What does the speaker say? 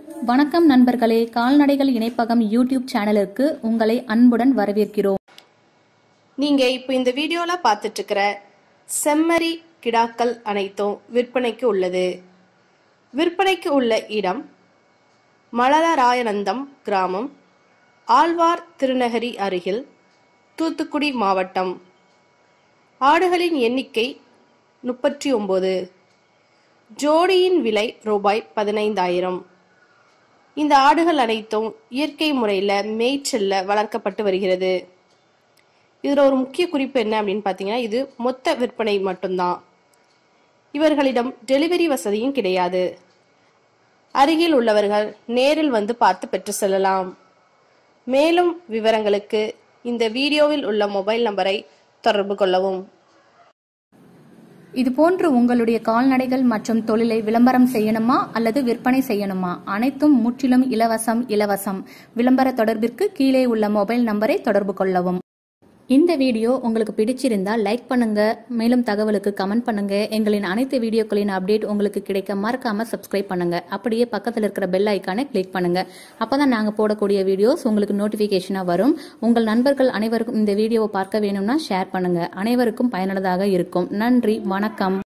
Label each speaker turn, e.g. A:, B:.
A: வணக்கம் நண்பர்களே கால்நடைகள் இணைப்பகம் யூடியூப் சேனலுக்கு உங்களை அன்புடன் வரவேற்கிறோம்
B: நீங்க இப்போ இந்த வீடியோல பார்த்துட்டு இருக்கிற செம்மறி கிடாக்கள் அனைத்தும் விற்பனைக்கு உள்ளது விற்பனைக்கு உள்ள இடம் மலராயநந்தம் கிராமம் ஆழ்வார் திருநகரி அருகில் தூத்துக்குடி மாவட்டம் ஆடுகளின் எண்ணிக்கை முப்பத்தி ஒன்பது ஜோடியின் விலை ரூபாய் பதினைந்தாயிரம் இந்த ஆடுகள் அனைத்தும் இயற்கை முறையில் மேய்ச்சல்ல வளர்க்கப்பட்டு வருகிறது இதில் ஒரு முக்கிய குறிப்பு என்ன அப்படின்னு பார்த்தீங்கன்னா இது மொத்த விற்பனை மட்டும்தான் இவர்களிடம் டெலிவரி வசதியும் கிடையாது அருகில் உள்ளவர்கள் நேரில் வந்து பார்த்து பெற்று செல்லலாம் மேலும் விவரங்களுக்கு இந்த வீடியோவில் உள்ள மொபைல் நம்பரை தொடர்பு கொள்ளவும்
A: இது போன்று உங்களுடைய கால்நடைகள் மற்றும் தொழிலை விளம்பரம் செய்யணுமா அல்லது விற்பனை செய்யணுமா அனைத்தும் முற்றிலும் இலவசம் இலவசம் விளம்பர தொடர்பிற்கு கீழே உள்ள மொபைல் நம்பரை தொடர்பு கொள்ளவும் இந்த வீடியோ உங்களுக்கு பிடிச்சிருந்தா லைக் பண்ணுங்க மேலும் தகவலுக்கு கமெண்ட் பண்ணுங்க எங்களின் அனைத்து வீடியோக்களின் அப்டேட் உங்களுக்கு கிடைக்க மறக்காம சப்ஸ்கிரைப் பண்ணுங்க அப்படியே பக்கத்தில் இருக்கிற பெல் ஐக்கானை கிளிக் பண்ணுங்க அப்பதான் நாங்க போடக்கூடிய வீடியோஸ் உங்களுக்கு நோட்டிபிகேஷனா வரும் உங்கள் நண்பர்கள் அனைவருக்கும் இந்த வீடியோவை பார்க்க வேணும்னா ஷேர் பண்ணுங்க அனைவருக்கும் பயனுள்ளதாக இருக்கும் நன்றி வணக்கம்